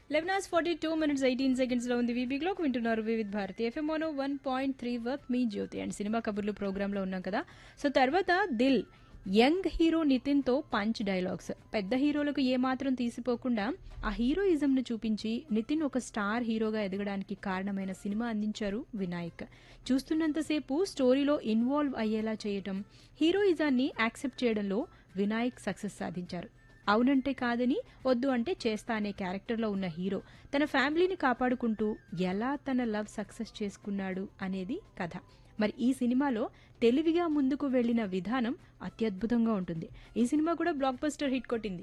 eleven hours forty two minutes eighteen సెకండ్స్లో ఉంది VB clock వింటున్నారు Vividh Bharati FM mono one point three వర్క్ మీ జ్యోతి అండ్ సినిమా కబుర్లు ప్రోగ్రాంలో ఉన్నాం కదా సో తర్వాత దిల్ యంగ్ హీరో నితిన్తో పంచ్ డైలాగ్స్ పెద్ద హీరోలకు ఏమాత్రం తీసిపోకుండా ఆ హీరోయిజంను చూపించి నితిన్ ఒక స్టార్ హీరోగా ఎదగడానికి కారణమైన సినిమా అందించారు వినాయక్ చూస్తున్నంతసేపు స్టోరీలో ఇన్వాల్వ్ అయ్యేలా చేయటం హీరోయిజాన్ని యాక్సెప్ట్ చేయడంలో వినాయక్ సక్సెస్ సాధించారు అవునంటే కాదని వద్దు అంటే చేస్తా అనే క్యారెక్టర్లో ఉన్న హీరో తన ఫ్యామిలీని కాపాడుకుంటూ ఎలా తన లవ్ సక్సెస్ చేసుకున్నాడు అనేది కథ మరి ఈ సినిమాలో తెలివిగా ముందుకు వెళ్ళిన విధానం అత్యద్భుతంగా ఉంటుంది ఈ సినిమా కూడా బ్లాక్ బస్టర్ హిట్ కొట్టింది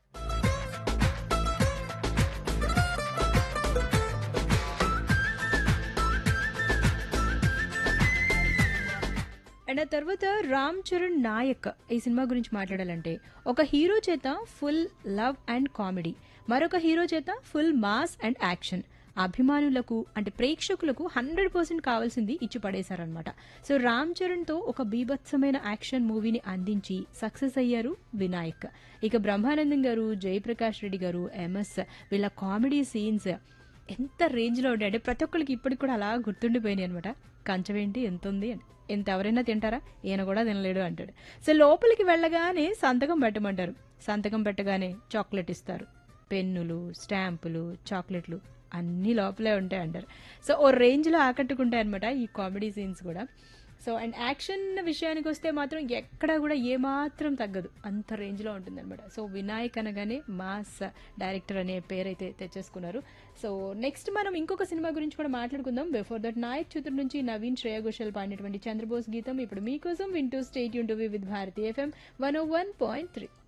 అండ్ ఆ తర్వాత రామ్ చరణ్ నాయక్ ఈ సినిమా గురించి మాట్లాడాలంటే ఒక హీరో చేత ఫుల్ లవ్ అండ్ కామెడీ మరొక హీరో చేత ఫుల్ మాస్ అండ్ యాక్షన్ అభిమానులకు అంటే ప్రేక్షకులకు హండ్రెడ్ పర్సెంట్ కావాల్సింది ఇచ్చి పడేశారనమాట సో రామ్ చరణ్తో ఒక బీభత్సమైన యాక్షన్ మూవీని అందించి సక్సెస్ అయ్యారు వినాయక్ ఇక బ్రహ్మానందం గారు జయప్రకాష్ రెడ్డి గారు ఎంఎస్ వీళ్ళ కామెడీ సీన్స్ ఎంత రేంజ్లో ఉంటాయి అంటే ప్రతి ఒక్కరికి ఇప్పటికి కూడా అలా గుర్తుండిపోయినాయి అనమాట కంచమేంటి ఎంత ఉంది అని ఎంత ఎవరైనా తింటారా ఈయన కూడా తినలేడు అంటాడు సో లోపలికి వెళ్ళగానే సంతకం పెట్టమంటారు సంతకం పెట్టగానే చాక్లెట్ ఇస్తారు పెన్నులు స్టాంపులు చాక్లెట్లు అన్నీ లోపలే ఉంటాయి అంటారు సో ఓ రేంజ్లో ఆకట్టుకుంటాయి అనమాట ఈ కామెడీ సీన్స్ కూడా సో అండ్ యాక్షన్ విషయానికి వస్తే మాత్రం ఎక్కడా కూడా ఏమాత్రం తగ్గదు అంత రేంజ్లో ఉంటుందన్నమాట సో వినాయక్ అనగానే మాస్ డైరెక్టర్ అనే పేరైతే తెచ్చేసుకున్నారు సో నెక్స్ట్ మనం ఇంకొక సినిమా గురించి కూడా మాట్లాడుకుందాం బిఫోర్ దట్ నాయక్ చిత్రం నుంచి నవీన్ శ్రేయ ఘోషల్ పాడినటువంటి చంద్రబోస్ గీతం ఇప్పుడు మీకోసం వింటూ స్టేట్ యూన్ to Vividh Bharati FM one O one point three